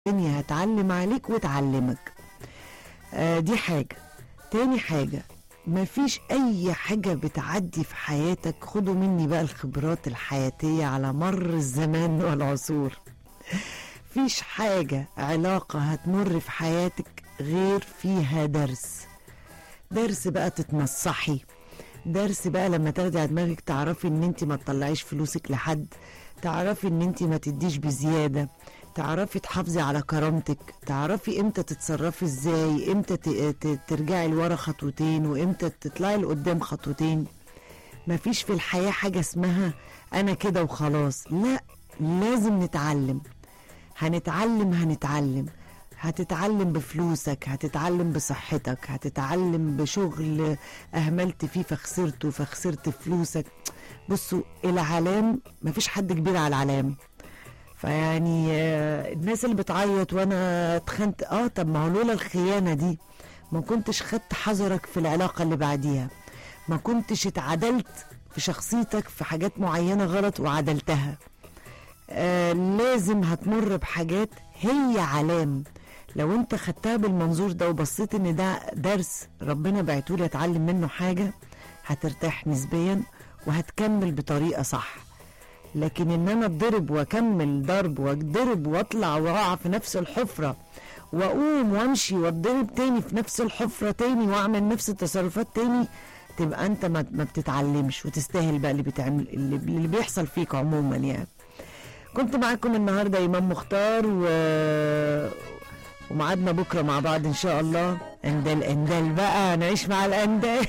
الدنيا هتعلم عليك وتعلمك آه دي حاجة تاني حاجة مفيش أي حاجة بتعدي في حياتك خدوا مني بقى الخبرات الحياتية على مر الزمان والعصور فيش حاجة علاقة هتمر في حياتك غير فيها درس درس بقى تتنصحي درس بقى لما تاخدي على دماغك تعرفي ان انت ما تطلعيش فلوسك لحد تعرفي ان انت ما تديش بزيادة تعرفي تحافظي على كرامتك تعرفي امتى تتصرفي ازاي امتى ت- ت- ترجعي لورا خطوتين وامتى تطلعي لقدام خطوتين مفيش في الحياة حاجة اسمها انا كده وخلاص لا لازم نتعلم هنتعلم هنتعلم هتتعلم بفلوسك هتتعلم بصحتك هتتعلم بشغل اهملت فيه فخسرته فخسرت فلوسك بصوا العلام مفيش حد كبير على العلام فيعني آه، الناس اللي بتعيط وانا اتخنت اه طب ما هو لولا الخيانه دي ما كنتش خدت حذرك في العلاقه اللي بعديها ما كنتش اتعدلت في شخصيتك في حاجات معينه غلط وعدلتها آه لازم هتمر بحاجات هي علام لو انت خدتها بالمنظور ده وبصيت ان ده درس ربنا بعتولي اتعلم منه حاجه هترتاح نسبيا وهتكمل بطريقه صح لكن ان انا اتضرب واكمل ضرب واتضرب واطلع واقع في نفس الحفره واقوم وامشي واتضرب تاني في نفس الحفره تاني واعمل نفس التصرفات تاني تبقى انت ما ما بتتعلمش وتستاهل بقى اللي بتعمل اللي, اللي بيحصل فيك عموما يعني كنت معاكم النهارده امام مختار و وميعادنا بكره مع بعض ان شاء الله اندال اندال بقى نعيش مع الاندال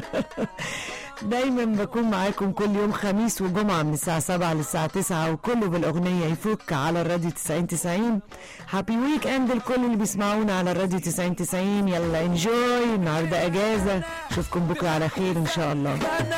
دايما بكون معاكم كل يوم خميس وجمعة من الساعة 7 للساعة 9 وكله بالأغنية يفك على الراديو 90 90 هابي ويك اند لكل اللي بيسمعونا على الراديو 90 90 يلا انجوي النهاردة أجازة أشوفكم بكرة على خير إن شاء الله